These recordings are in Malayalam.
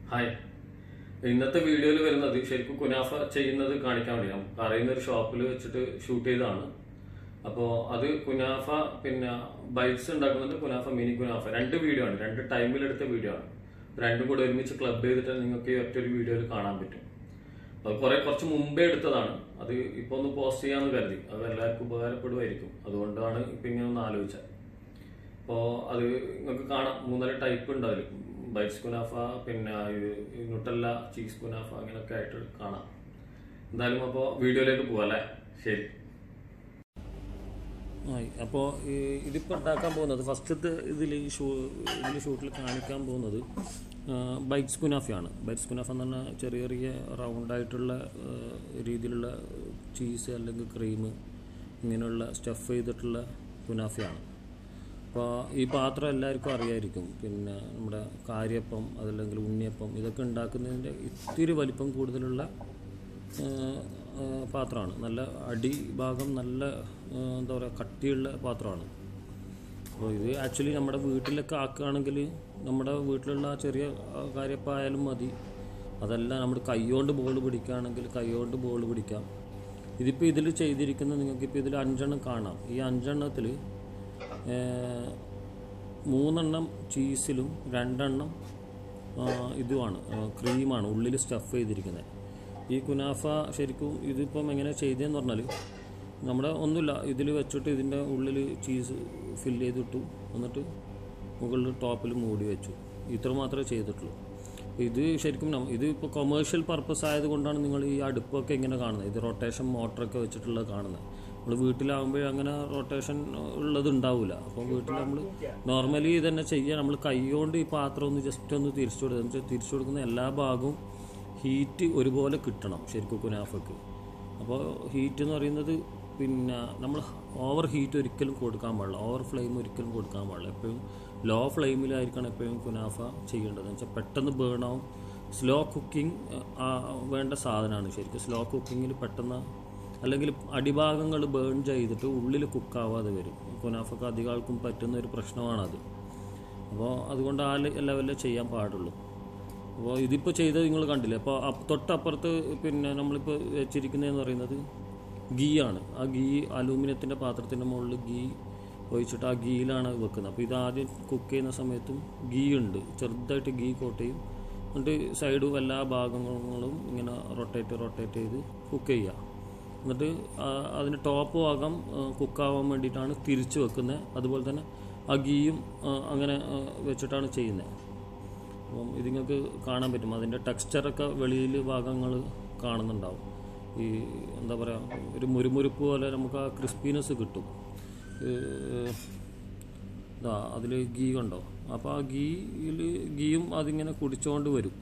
ഹായ് ഇന്നത്തെ വീഡിയോയിൽ വരുന്നത് ശരിക്കും കുനാഫ ചെയ്യുന്നത് കാണിക്കാൻ വേണ്ടിയാണ് പറയുന്ന ഒരു ഷോപ്പിൽ വെച്ചിട്ട് ഷൂട്ട് ചെയ്തതാണ് അപ്പോൾ അത് കുനാഫ പിന്നെ ബൈറ്റ്സ് ഉണ്ടാക്കുന്നുണ്ട് കുനാഫ മിനി കുനാഫ രണ്ട് വീഡിയോ ആണ് രണ്ട് ടൈമിലെടുത്ത വീഡിയോ ആണ് രണ്ടും കൂടെ ഒരുമിച്ച് ക്ലബ് ചെയ്തിട്ട് നിങ്ങൾക്ക് ഈ ഒറ്റൊരു വീഡിയോയിൽ കാണാൻ പറ്റും അത് കുറെ കുറച്ച് മുമ്പേ എടുത്തതാണ് അത് ഇപ്പൊ ഒന്ന് പോസ്റ്റ് ചെയ്യാന്ന് കരുതി അത് എല്ലാവർക്കും ഉപകാരപ്പെടുമായിരിക്കും അതുകൊണ്ടാണ് ഇപ്പൊ ഇങ്ങനെ ഒന്ന് ആലോചിച്ചത് അപ്പോൾ അത് നിങ്ങൾക്ക് കാണാം മൂന്നര ടൈപ്പ് ഉണ്ട് അതിൽ ബൈറ്റ്സ് കുനാഫ പിന്നെ ഇത് നുട്ടല്ല ചീസ് കുനാഫ അങ്ങനെയൊക്കെ ആയിട്ട് കാണാം എന്തായാലും അപ്പോൾ വീഡിയോയിലേക്ക് പോവാം അല്ലേ ശരി അപ്പോൾ ഇതിപ്പോൾ ഉണ്ടാക്കാൻ പോകുന്നത് ഫസ്റ്റത്തെ ഇതിൽ ഷൂ ഇതിൽ ഷൂട്ടിൽ കാണിക്കാൻ പോകുന്നത് ബൈറ്റ്സ് കുനാഫയാണ് ബൈറ്റ്സ് കുനാഫ എന്ന് പറഞ്ഞാൽ ചെറിയ ചെറിയ റൗണ്ടായിട്ടുള്ള രീതിയിലുള്ള ചീസ് അല്ലെങ്കിൽ ക്രീം ഇങ്ങനെയുള്ള സ്റ്റഫ് ചെയ്തിട്ടുള്ള കുനാഫയാണ് അപ്പോൾ ഈ പാത്രം എല്ലാവർക്കും അറിയായിരിക്കും പിന്നെ നമ്മുടെ കാര്യപ്പം അതല്ലെങ്കിൽ ഉണ്ണിയപ്പം ഇതൊക്കെ ഉണ്ടാക്കുന്നതിൻ്റെ ഇത്തിരി വലിപ്പം കൂടുതലുള്ള പാത്രമാണ് നല്ല അടിഭാഗം നല്ല എന്താ പറയുക കട്ടിയുള്ള പാത്രമാണ് അപ്പോൾ ഇത് ആക്ച്വലി നമ്മുടെ വീട്ടിലൊക്കെ ആക്കുകയാണെങ്കിൽ നമ്മുടെ വീട്ടിലുള്ള ആ ചെറിയ കാര്യപ്പായാലും മതി അതല്ല നമ്മുടെ കൈകൊണ്ട് ബോൾ പിടിക്കുകയാണെങ്കിൽ കൈകൊണ്ട് ബോൾ പിടിക്കാം ഇതിപ്പോൾ ഇതിൽ ചെയ്തിരിക്കുന്ന നിങ്ങൾക്കിപ്പോൾ ഇതിൽ അഞ്ചെണ്ണം കാണാം ഈ അഞ്ചെണ്ണത്തിൽ മൂന്നെണ്ണം ചീസിലും രണ്ടെണ്ണം ഇതുമാണ് ക്രീമാണ് ഉള്ളിൽ സ്റ്റഫ് ചെയ്തിരിക്കുന്നത് ഈ കുനാഫ ശരിക്കും ഇതിപ്പം എങ്ങനെ ചെയ്തതെന്ന് പറഞ്ഞാൽ നമ്മുടെ ഒന്നുമില്ല ഇതിൽ വെച്ചിട്ട് ഇതിൻ്റെ ഉള്ളിൽ ചീസ് ഫില്ല് ചെയ്തിട്ടു എന്നിട്ട് മുകളിൽ ടോപ്പിൽ മൂടി വെച്ചു ഇത്ര മാത്രമേ ചെയ്തിട്ടുള്ളൂ ഇത് ശരിക്കും ഇത് ഇപ്പോൾ കൊമേഴ്ഷ്യൽ പർപ്പസ് ആയതുകൊണ്ടാണ് നിങ്ങൾ ഈ അടുപ്പൊക്കെ ഇങ്ങനെ കാണുന്നത് ഇത് റൊട്ടേഷൻ മോട്ടറൊക്കെ വെച്ചിട്ടുള്ളത് കാണുന്നത് നമ്മൾ വീട്ടിലാകുമ്പോൾ അങ്ങനെ റൊട്ടേഷൻ ഉള്ളത് ഉണ്ടാവില്ല അപ്പോൾ വീട്ടിൽ നമ്മൾ നോർമലി ഇതന്നെ ചെയ്യുക നമ്മൾ കൈകൊണ്ട് ഈ പാത്രം ഒന്ന് ജസ്റ്റ് ഒന്ന് തിരിച്ചു കൊടുക്കുക എന്ന് വെച്ചാൽ തിരിച്ചു കൊടുക്കുന്ന എല്ലാ ഭാഗവും ഹീറ്റ് ഒരുപോലെ കിട്ടണം ശരിക്കും കുനാഫക്ക് അപ്പോൾ ഹീറ്റ് എന്ന് പറയുന്നത് പിന്നെ നമ്മൾ ഓവർ ഹീറ്റ് ഒരിക്കലും കൊടുക്കാൻ പാടില്ല ഓവർ ഫ്ലെയിം ഒരിക്കലും കൊടുക്കാൻ പാടില്ല എപ്പോഴും ലോ ഫ്ലെയിമിലായിരിക്കണം എപ്പോഴും കുനാഫ ചെയ്യേണ്ടത് എന്ന് വെച്ചാൽ പെട്ടെന്ന് ബേൺ ആവും സ്ലോ കുക്കിംഗ് വേണ്ട സാധനമാണ് ശരിക്കും സ്ലോ കുക്കിങ്ങിൽ പെട്ടെന്ന് അല്ലെങ്കിൽ അടിഭാഗങ്ങൾ ബേൺ ചെയ്തിട്ട് ഉള്ളിൽ കുക്കാവാതെ വരും കുനാഫക്ക് അധികം ആൾക്കും പറ്റുന്ന ഒരു പ്രശ്നമാണത് അപ്പോൾ അതുകൊണ്ട് ആ ലെവലിൽ ചെയ്യാൻ പാടുള്ളൂ അപ്പോൾ ഇതിപ്പോൾ ചെയ്തത് നിങ്ങൾ കണ്ടില്ലേ അപ്പോൾ തൊട്ടപ്പുറത്ത് പിന്നെ നമ്മളിപ്പോൾ വെച്ചിരിക്കുന്നതെന്ന് പറയുന്നത് ഗീ ആണ് ആ ഗീ അലൂമിനിയത്തിൻ്റെ പാത്രത്തിൻ്റെ മുകളിൽ ഗീ ഒഴിച്ചിട്ട് ആ ഗീയിലാണ് വെക്കുന്നത് അപ്പോൾ ഇത് ആദ്യം കുക്ക് ചെയ്യുന്ന സമയത്തും ഗീ ഉണ്ട് ചെറുതായിട്ട് ഗീ കോട്ട് ചെയ്യും എന്നിട്ട് സൈഡും എല്ലാ ഭാഗങ്ങളും ഇങ്ങനെ റൊട്ടേറ്റ് റൊട്ടേറ്റ് ചെയ്ത് കുക്ക് ചെയ്യുക എന്നിട്ട് അതിന് ടോപ്പ് ഭാഗം കുക്കാവാൻ വേണ്ടിയിട്ടാണ് തിരിച്ച് വെക്കുന്നത് അതുപോലെ തന്നെ ആ ഗീയും അങ്ങനെ വെച്ചിട്ടാണ് ചെയ്യുന്നത് അപ്പം ഇത് നിങ്ങൾക്ക് കാണാൻ പറ്റും അതിൻ്റെ ടെക്സ്ചറൊക്കെ വെളിയിൽ ഭാഗങ്ങൾ കാണുന്നുണ്ടാവും ഈ എന്താ പറയുക ഒരു മുരുമുരുപ്പ് പോലെ നമുക്ക് ആ ക്രിസ്പിനെസ് കിട്ടും ഇതാ അതിൽ ഗീ കണ്ടോ അപ്പോൾ ആ ഗീയിൽ ഗീയും അതിങ്ങനെ കുടിച്ചുകൊണ്ട് വരും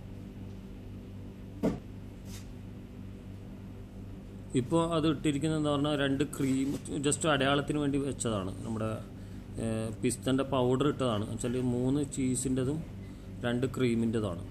ഇപ്പോൾ അത് ഇട്ടിരിക്കുന്നത് എന്താ പറഞ്ഞാൽ രണ്ട് ക്രീം ജസ്റ്റ് അടയാളത്തിന് വേണ്ടി വെച്ചതാണ് നമ്മുടെ പിസ്തൻ്റെ പൗഡർ ഇട്ടതാണ് വെച്ചാൽ മൂന്ന് ചീസിൻ്റെതും രണ്ട് ക്രീമിൻ്റെതാണ്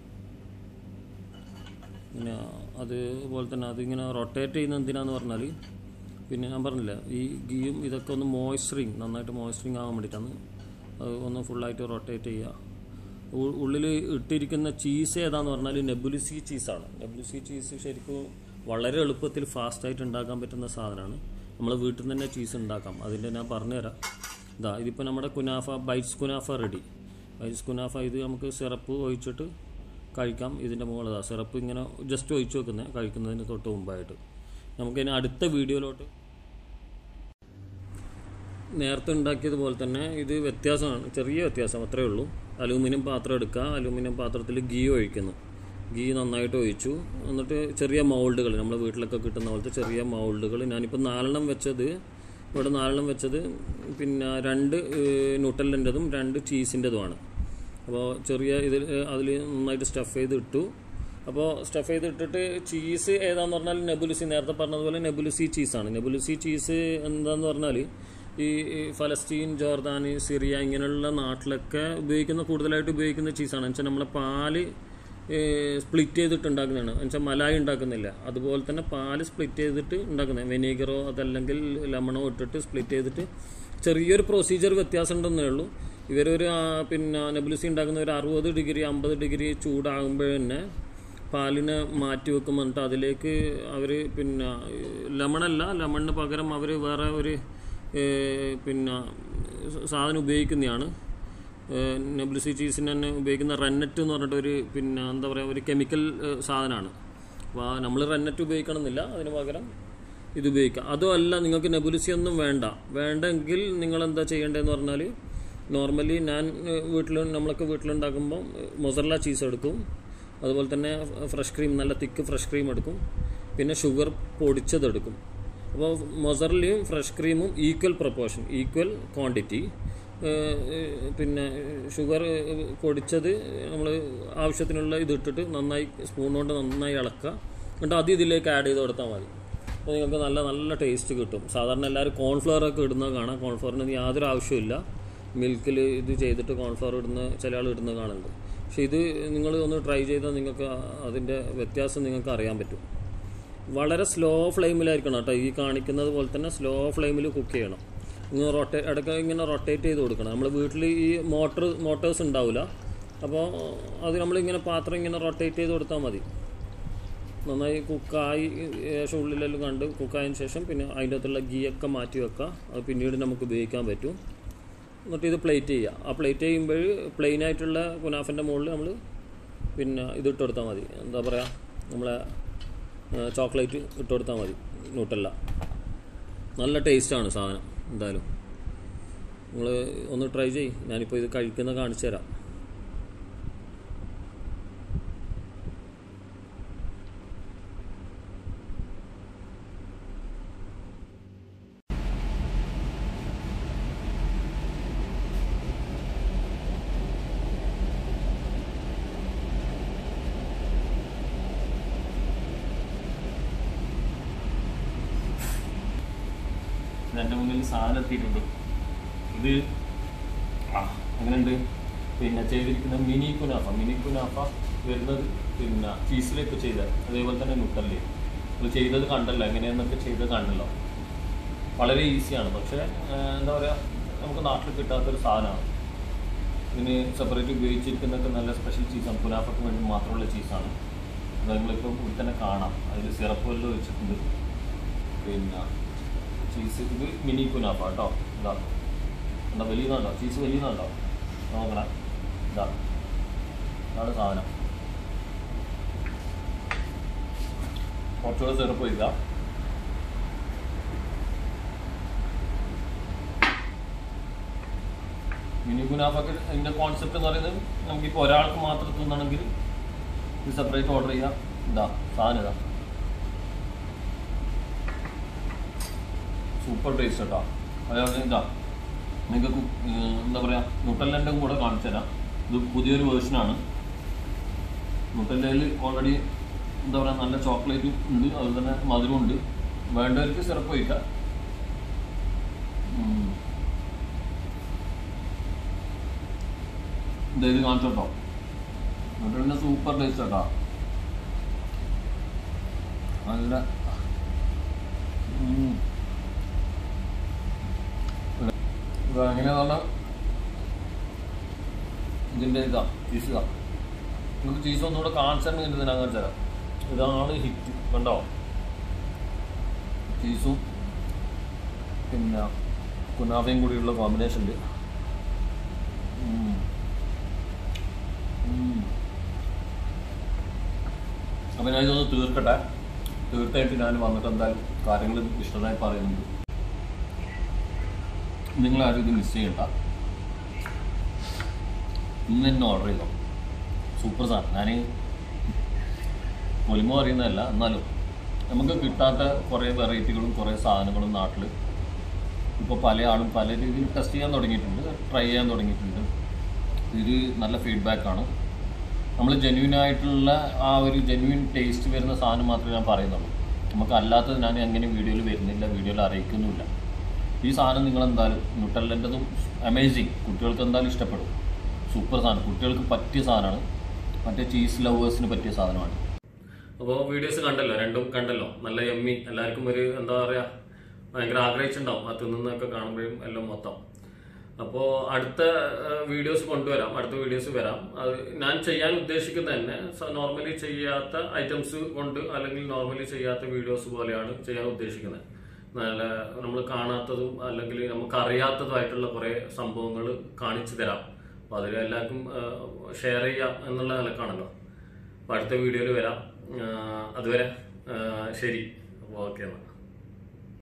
പിന്നെ അതുപോലെ തന്നെ അതിങ്ങനെ റൊട്ടേറ്റ് ചെയ്യുന്ന എന്തിനാന്ന് പറഞ്ഞാൽ പിന്നെ ഞാൻ പറഞ്ഞില്ല ഈ ഗീയും ഇതൊക്കെ ഒന്ന് മോയ്സ്ചറിങ് നന്നായിട്ട് മോയ്സ്ചറിങ് ആവാൻ വേണ്ടിയിട്ടാണ് അത് ഒന്ന് ഫുള്ളായിട്ട് റൊട്ടേറ്റ് ചെയ്യുക ഉള്ളിൽ ഇട്ടിരിക്കുന്ന ചീസ് ഏതാന്ന് പറഞ്ഞാൽ നെബുലിസി ചീസാണ് നെബുലിസി ചീസ് ശരിക്കും വളരെ എളുപ്പത്തിൽ ഫാസ്റ്റായിട്ട് ഉണ്ടാക്കാൻ പറ്റുന്ന സാധനമാണ് നമ്മൾ വീട്ടിൽ നിന്ന് തന്നെ ചീസ് ഉണ്ടാക്കാം അതിൻ്റെ ഞാൻ പറഞ്ഞുതരാം ഇതാ ഇതിപ്പോൾ നമ്മുടെ കുനാഫ ബൈറ്റ്സ് കുനാഫ റെഡി ബൈറ്റ്സ് കുനാഫ ഇത് നമുക്ക് സിറപ്പ് ഒഴിച്ചിട്ട് കഴിക്കാം ഇതിൻ്റെ മുകളിൽ സിറപ്പ് ഇങ്ങനെ ജസ്റ്റ് ഒഴിച്ച് വെക്കുന്നത് കഴിക്കുന്നതിന് തൊട്ട് മുമ്പായിട്ട് നമുക്കിനി അടുത്ത വീഡിയോയിലോട്ട് നേരത്തെ ഉണ്ടാക്കിയതുപോലെ തന്നെ ഇത് വ്യത്യാസമാണ് ചെറിയ വ്യത്യാസം അത്രയേ ഉള്ളൂ അലൂമിനിയം പാത്രം എടുക്കുക അലൂമിനിയം പാത്രത്തിൽ ഗീ ഒഴിക്കുന്നു ഗീ നന്നായിട്ട് ഒഴിച്ചു എന്നിട്ട് ചെറിയ മൗൾഡുകൾ നമ്മുടെ വീട്ടിലൊക്കെ കിട്ടുന്ന പോലത്തെ ചെറിയ മൗൾഡുകൾ ഞാനിപ്പോൾ നാലെണ്ണം വെച്ചത് ഇവിടെ നാലെണ്ണം വെച്ചത് പിന്നെ രണ്ട് ന്യൂട്ടലിൻ്റെതും രണ്ട് ചീസിൻ്റെതുമാണ് അപ്പോൾ ചെറിയ ഇതിൽ അതിൽ നന്നായിട്ട് സ്റ്റഫ് ചെയ്ത് ഇട്ടു അപ്പോൾ സ്റ്റഫ് ചെയ്ത് ഇട്ടിട്ട് ചീസ് ഏതാന്ന് പറഞ്ഞാൽ നെബുലുസി നേരത്തെ പറഞ്ഞതുപോലെ നെബുലുസി ചീസാണ് നെബുലുസി ചീസ് എന്താന്ന് പറഞ്ഞാൽ ഈ ഫലസ്തീൻ ജോർദാൻ സിറിയ ഇങ്ങനെയുള്ള നാട്ടിലൊക്കെ ഉപയോഗിക്കുന്ന കൂടുതലായിട്ട് ഉപയോഗിക്കുന്ന ചീസാണ് വെച്ചാൽ നമ്മളെ പാല് സ്പ്ലിറ്റ് ചെയ്തിട്ട് ഉണ്ടാക്കുന്നതാണ് എന്നുവെച്ചാൽ മലായി ഉണ്ടാക്കുന്നില്ല അതുപോലെ തന്നെ പാല് സ്പ്ലിറ്റ് ചെയ്തിട്ട് ഉണ്ടാക്കുന്നത് വെനീഗറോ അതല്ലെങ്കിൽ ലെമണോ ഇട്ടിട്ട് സ്പ്ലിറ്റ് ചെയ്തിട്ട് ചെറിയൊരു പ്രൊസീജിയർ വ്യത്യാസം ഉണ്ടെന്നേ ഉള്ളൂ ഇവരൊരു ആ, പിന്നെ നെബുലിസി ഉണ്ടാക്കുന്ന ഒരു അറുപത് ഡിഗ്രി അമ്പത് ഡിഗ്രി ചൂടാകുമ്പോൾ തന്നെ പാലിനെ മാറ്റി വെക്കും എന്നിട്ട് അതിലേക്ക് അവർ പിന്നെ ലെമണല്ല ലെമണിന് പകരം അവർ വേറെ ഒരു ഏഹ്, പിന്നെ സാധനം ഉപയോഗിക്കുന്നതാണ് നെബ്ലിസി ചീസിന് തന്നെ ഉപയോഗിക്കുന്ന റെന്നറ്റ് എന്ന് പറഞ്ഞിട്ട് ഒരു പിന്നെ എന്താ പറയുക ഒരു കെമിക്കൽ സാധനമാണ് അപ്പോൾ നമ്മൾ റെന്നറ്റ് ഉപയോഗിക്കണമെന്നില്ല അതിന് പകരം ഇത് ഉപയോഗിക്കാം അതുമല്ല നിങ്ങൾക്ക് നെബുലിസി ഒന്നും വേണ്ട വേണ്ടെങ്കിൽ നിങ്ങൾ എന്താ ചെയ്യേണ്ടതെന്ന് പറഞ്ഞാൽ നോർമലി ഞാൻ വീട്ടിൽ നമ്മളൊക്കെ വീട്ടിലുണ്ടാക്കുമ്പോൾ മൊസറല ചീസ് എടുക്കും അതുപോലെ തന്നെ ഫ്രഷ് ക്രീം നല്ല തിക്ക് ഫ്രഷ് ക്രീം എടുക്കും പിന്നെ ഷുഗർ പൊടിച്ചതെടുക്കും അപ്പോൾ മൊസറലയും ഫ്രഷ് ക്രീമും ഈക്വൽ പ്രപ്പോർഷൻ ഈക്വൽ ക്വാണ്ടിറ്റി പിന്നെ ഷുഗർ പൊടിച്ചത് നമ്മൾ ആവശ്യത്തിനുള്ള ഇത് ഇട്ടിട്ട് നന്നായി സ്പൂൺ കൊണ്ട് നന്നായി ഇളക്കുക എന്നിട്ട് അത് ഇതിലേക്ക് ആഡ് ചെയ്ത് കൊടുത്താൽ മതി അപ്പോൾ നിങ്ങൾക്ക് നല്ല നല്ല ടേസ്റ്റ് കിട്ടും സാധാരണ എല്ലാവരും കോൺഫ്ലവർ ഒക്കെ ഇടുന്നത് കാണാം കോൺഫ്ലവറിന് യാതൊരു ആവശ്യമില്ല മിൽക്കിൽ ഇത് ചെയ്തിട്ട് കോൺഫ്ലവർ ഇടുന്ന ചില ആൾ ഇടുന്നത് കാണുന്നുണ്ട് പക്ഷേ ഇത് നിങ്ങൾ ഒന്ന് ട്രൈ ചെയ്താൽ നിങ്ങൾക്ക് അതിൻ്റെ വ്യത്യാസം നിങ്ങൾക്ക് അറിയാൻ പറ്റും വളരെ സ്ലോ ഫ്ലെയിമിലായിരിക്കണം കേട്ടോ ഈ കാണിക്കുന്നത് പോലെ തന്നെ സ്ലോ ഫ്ലെയിമിൽ കുക്ക് ചെയ്യണം ഇങ്ങനെ റൊട്ടേ ഇടയ്ക്ക് ഇങ്ങനെ റൊട്ടേറ്റ് ചെയ്ത് കൊടുക്കണം നമ്മൾ വീട്ടിൽ ഈ മോട്ടർ മോട്ടേഴ്സ് ഉണ്ടാവില്ല അപ്പോൾ അത് നമ്മളിങ്ങനെ പാത്രം ഇങ്ങനെ റൊട്ടേറ്റ് ചെയ്ത് കൊടുത്താൽ മതി നന്നായി കുക്കായി ശേഷം ഉള്ളിലെല്ലാം കണ്ട് കുക്കായതിന് ശേഷം പിന്നെ അതിൻ്റെ അകത്തുള്ള ഗീയൊക്കെ മാറ്റി വെക്കുക അത് പിന്നീട് നമുക്ക് ഉപയോഗിക്കാൻ പറ്റും എന്നിട്ട് ഇത് പ്ലേറ്റ് ചെയ്യുക ആ പ്ലേറ്റ് ചെയ്യുമ്പോൾ പ്ലെയിൻ ആയിട്ടുള്ള കുനാഫിൻ്റെ മുകളിൽ നമ്മൾ പിന്നെ ഇത് ഇട്ട് കൊടുത്താൽ മതി എന്താ പറയുക നമ്മളെ ചോക്ലേറ്റ് ഇട്ട് കൊടുത്താൽ മതി ന്യൂട്ടല്ല നല്ല ടേസ്റ്റാണ് സാധനം എന്തായാലും നിങ്ങൾ ഒന്ന് ട്രൈ ചെയ്യ് ഞാനിപ്പോൾ ഇത് കഴിക്കുന്ന കാണിച്ചു തരാം എൻ്റെ മുന്നിൽ സാധനം എത്തിയിട്ടുണ്ട് ഇത് ആ എങ്ങനെയുണ്ട് പിന്നെ ചെയ്തിരിക്കുന്ന മിനി കുനാഫ മിനി കുനാഫ വരുന്നത് പിന്നെ ചീസിലേക്ക് ചെയ്ത അതേപോലെ തന്നെ നുട്ടല്ലേ ഇത് ചെയ്തത് കണ്ടല്ലോ എങ്ങനെയെന്നൊക്കെ ചെയ്തത് കണ്ടല്ലോ വളരെ ഈസിയാണ് പക്ഷേ ആ, എന്താ പറയുക നമുക്ക് നാട്ടിൽ കിട്ടാത്തൊരു സാധനമാണ് ഇതിന് സെപ്പറേറ്റ് ഉപയോഗിച്ചിരിക്കുന്നതൊക്കെ നല്ല സ്പെഷ്യൽ ചീസാണ് കുനാഫയ്ക്ക് വേണ്ടി മാത്രമുള്ള ചീസാണ് അത് നിങ്ങളിപ്പോൾ ഇവിടെ തന്നെ കാണാം അതിൽ സിറപ്പ് വല്ലതും വെച്ചിട്ടുണ്ട് പിന്നെ ചീസ് ഇത് മിനി കുനാഫ കേട്ടോ ഇതാ എന്താ വലിയതുണ്ടോ ചീസ് വലിയതുണ്ടോ നോക്കണം ഇതാ ഇതാണ് സാധനം കുറച്ചുകൂടെ സിറപ്പ് വയ്ക്കുക മിനി കുനാഫൊക്കെ ഇതിൻ്റെ കോൺസെപ്റ്റ് എന്ന് പറയുന്നത് നമുക്കിപ്പോൾ ഒരാൾക്ക് മാത്രം തിന്നണമെങ്കിൽ ഇത് സെപ്പറേറ്റ് ഓർഡർ ചെയ്യാം ഇതാ സാധനം ഇതാ സൂപ്പർ ടേസ്റ്റ് കേട്ടോ അതായത് ഇതാ നിങ്ങൾക്ക് എന്താ പറയുക നുട്ടല്ലൻ്റെ കൂടെ കാണിച്ചു തരാം ഇത് പുതിയൊരു വേർഷനാണ് നുട്ടല്ലയിൽ ഓൾറെഡി എന്താ പറയുക നല്ല ചോക്ലേറ്റും ഉണ്ട് അതുപോലെ തന്നെ മധുരമുണ്ട് വേണ്ടവർക്ക് സിറപ്പ് വയ്ക്കാം ഉം. ദേ ഇത് കാണിച്ചു കേട്ടോ നുട്ടലിൻ്റെ സൂപ്പർ ടേസ്റ്റ് കേട്ടോ നല്ല ഉം. ഇത് എങ്ങനെയാന്ന് പറഞ്ഞാൽ ഇതിൻ്റെ ഇതാ ചീസ് ഇതാ നിങ്ങൾക്ക് ചീസ് ഒന്നുകൂടെ കാണിച്ചു തന്നെ ഇതിന് ഞാൻ കാണിച്ചു തരാം ഇതാണ് ഹിറ്റ് കണ്ടോ ചീസും പിന്നെ കുനാഫയും കൂടിയുള്ള കോമ്പിനേഷനിൽ അപ്പം ഞാൻ ഇതൊന്ന് തീർക്കട്ടെ തീർത്തായിട്ട് ഞാൻ വന്നിട്ട് എന്തായാലും കാര്യങ്ങൾ വിശദമായി പറയുന്നുണ്ട് നിങ്ങളാരും ഇത് മിസ് ചെയ്യണ്ട ഇന്ന് തന്നെ ഓർഡർ ചെയ്തോ സൂപ്പർ സാധനം ഞാൻ ഒലിമ അറിയുന്നതല്ല എന്നാലും നമുക്ക് കിട്ടാത്ത കുറേ വെറൈറ്റികളും കുറേ സാധനങ്ങളും നാട്ടിൽ ഇപ്പോൾ പല ആളും പല രീതിയിൽ ടെസ്റ്റ് ചെയ്യാൻ തുടങ്ങിയിട്ടുണ്ട് ട്രൈ ചെയ്യാൻ തുടങ്ങിയിട്ടുണ്ട് ഇത് നല്ല ഫീഡ്ബാക്കാണ് നമ്മൾ ജെന്യൂൻ ആയിട്ടുള്ള ആ ഒരു ജെന്യൂൻ ടേസ്റ്റ് വരുന്ന സാധനം മാത്രമേ ഞാൻ പറയുന്നുള്ളൂ നമുക്ക് അല്ലാത്തത് ഞാൻ എങ്ങനെ വീഡിയോയിൽ വരുന്നില്ല വീഡിയോയിൽ അറിയിക്കുന്നുമില്ല ഈ സാധനം നിങ്ങൾ എന്തായാലും ന്യൂട്ടലിൻ്റെതും അമേസിങ് കുട്ടികൾക്ക് എന്തായാലും ഇഷ്ടപ്പെടും സൂപ്പർ സാധനം കുട്ടികൾക്ക് പറ്റിയ സാധനമാണ് മറ്റേ ചീസ് ലവേഴ്സിന് പറ്റിയ സാധനമാണ് അപ്പോൾ വീഡിയോസ് കണ്ടല്ലോ രണ്ടും കണ്ടല്ലോ നല്ല എമ്മി എല്ലാവർക്കും ഒരു എന്താ പറയുക ഭയങ്കര ആഗ്രഹിച്ചിട്ടുണ്ടാവും ആ തിന്നുന്നതൊക്കെ കാണുമ്പോഴും എല്ലാം മൊത്തം അപ്പോൾ അടുത്ത വീഡിയോസ് കൊണ്ടുവരാം അടുത്ത വീഡിയോസ് വരാം അത് ഞാൻ ചെയ്യാൻ ഉദ്ദേശിക്കുന്നത് തന്നെ നോർമലി ചെയ്യാത്ത ഐറ്റംസ് കൊണ്ട് അല്ലെങ്കിൽ നോർമലി ചെയ്യാത്ത വീഡിയോസ് പോലെയാണ് ചെയ്യാൻ ഉദ്ദേശിക്കുന്നത് നല്ല നമ്മൾ കാണാത്തതും അല്ലെങ്കിൽ നമുക്ക് അറിയാത്തതുമായിട്ടുള്ള കുറേ സംഭവങ്ങൾ കാണിച്ചു തരാം അപ്പോൾ അതിൽ എല്ലാവർക്കും ഷെയർ ചെയ്യാം എന്നുള്ള നിലക്കാണല്ലോ അപ്പോൾ അടുത്ത വീഡിയോയിൽ വരാം ആ, അതുവരെ ആ, ശരി അപ്പോൾ ഓക്കെ എന്നാൽ